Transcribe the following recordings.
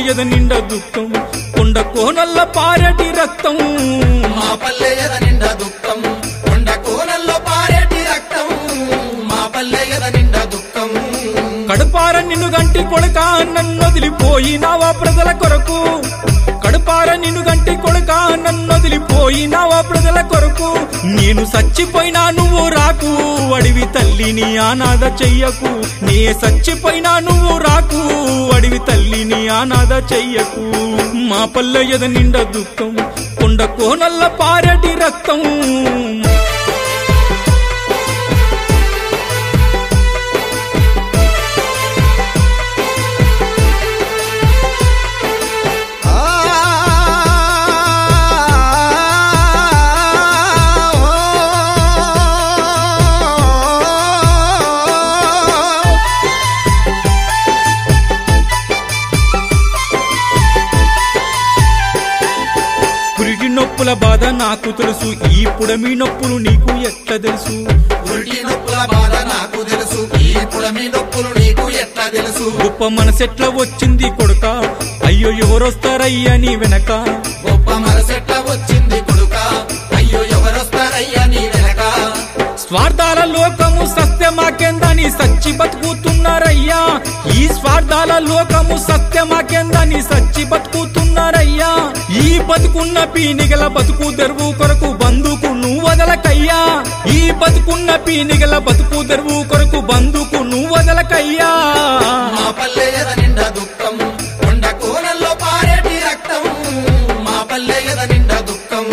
ఎద నిండా దుఃఖం కొండ కోనల్ల పారటి రక్తం మా పల్లె ఎద నిండా దుఃఖం కొండ కోనల్లో పారేటి రక్తం మా పల్లె ఎద నిండా దుఃఖం కడుపార నిన్ను గంటి కొడుక నన్ను వదిలిపోయినావా ప్రజల కొరకు కడుపార నిన్ను గంటి కొడుక నన్ను వదిలిపోయినావా ప్రజల కొరకు నేను చచ్చిపోయినా నువ్వు రాకు అడివి తల్లిని అనాథ చెయ్యకు నే చచ్చిపోయినా నువ్వు రాకు అడివి తల్లిని అనాథ చెయ్యకు మా పల్లె ఎద నిండా దుఃఖం కొండ కోనల్ల పారటి రక్తం పురిటి నొప్పుల బాధ నాకు తెలుసు ఈ పుడమి నొప్పులు నీకు ఎట్లా తెలుసు ఉల్టి నొప్పుల బాధ నాకు తెలుసు ఈ పుడమి నొప్పులు నీకు ఎట్లా తెలుసు గొప్ప మనసెట్లా వచ్చింది కొడుక అయ్యో ఎవరొస్తారయ్యా నీ వెనక గొప్ప మనసెట్ల వచ్చింది కొడుక అయ్యో ఎవరొస్తారయ్యా నీ వెనక స్వార్థాల లోకము సత్యమాకెందని సచ్చి బతుకుతున్నారయ్యా ఈ స్వార్థాల లోకము సత్యమాకెందని సచ్చి బతుకుతున్నారయ్యా ఈ బతుకున్న పీనిగల బతుకు తెరువు కొరకు బందుకు నువ్వు వదలకయ్యా ఈ బతుకున్న పీనిగల బతుకు తెరువు కొరకు బందుకు నువ్వు వదలకయ్యా మా పల్లె ఎద నిండా దుఃఖం కొండ కోనల్లో పారేటి రక్తం మా పల్లె ఎద నిండా దుఃఖం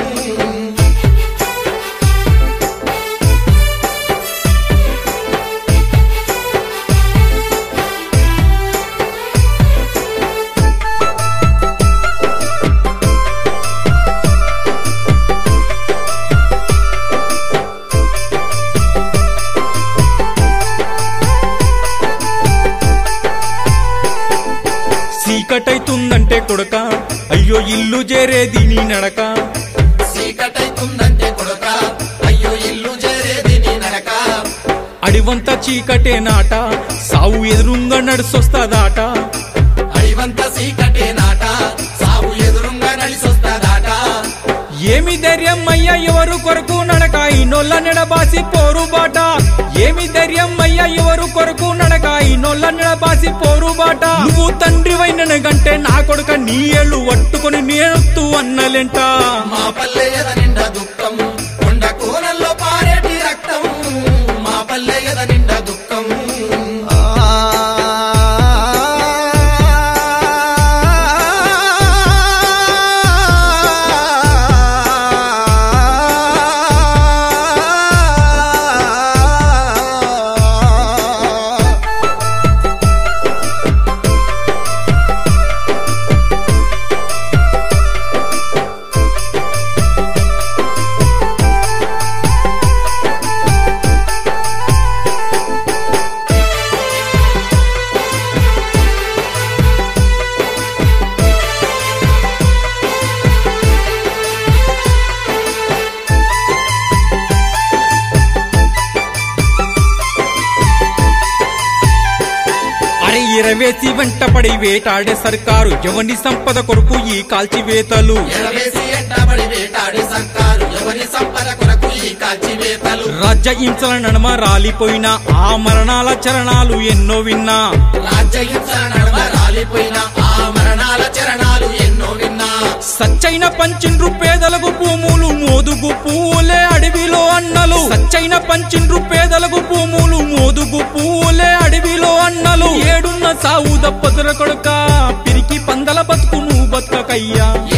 చీకటైతుందంటే కొడుక అయ్యో ఇల్లు చేరేది నీ నడక చీకటైతుందంటే కొడుక అయ్యో ఇల్లు చేరేది నీ నడక అడివంత చీకటే నాట సావు ఎదురుంగా నడుసొస్తాదాట అడివంత చీకటే నాట సాగు ఎదురుంగా నడిసొస్తాదాట ఏమి ధైర్యం అయ్యా ఎవరు కొరకు నడక ఇన్నోళ్ళ నెడబాసి పోరు బాట ఏమి ధైర్యం అయ్యా ఎవరు కొరకు నడక ఇన్నోళ్ళ నెడబాసి పోరు బాట నువ్వు తండ్రి వైన గంటే నా కొడుక నీ ఏళ్ళు పట్టుకొని నేనొత్తు అన్నలెంట మా పల్లె ఎద నిండా దుఃఖం కొండ కోనల్లో పారేటి రక్తం మా పల్లె ఎద నిండా దుఃఖం అరే ఇరవేసి వెంటపడి వేటాడే సర్కారు ఎవని సంపద కొరకు ఈ కాల్చివేతలు ఎడవేసి ఎంటబడి వేటాడి సర్కారు ఎవరి సంపద కొరకు ఈ కాల్చివేతలు రాజ్య హింసల నడమ రాలిపోయిన ఆ మరణాల చరణాలు ఎన్నో విన్నా రాజ్య హింస నడమ రాలిపోయిన ఆ మరణాల చరణాలు ఎన్నో విన్నా సచ్చైన పంచిండ్రు పేదలకు భూములు మోదుగు పూలే అడవిలో అన్నలు సచ్చైన పంచిండ్రు పేదలకు భూములు మోదుగు పూలే అడవిలో అన్నలు ఏడున్న సావు దప్పదుర కొడుక పిరికి పందల బతుకు నువ్వు బతుకయ్యా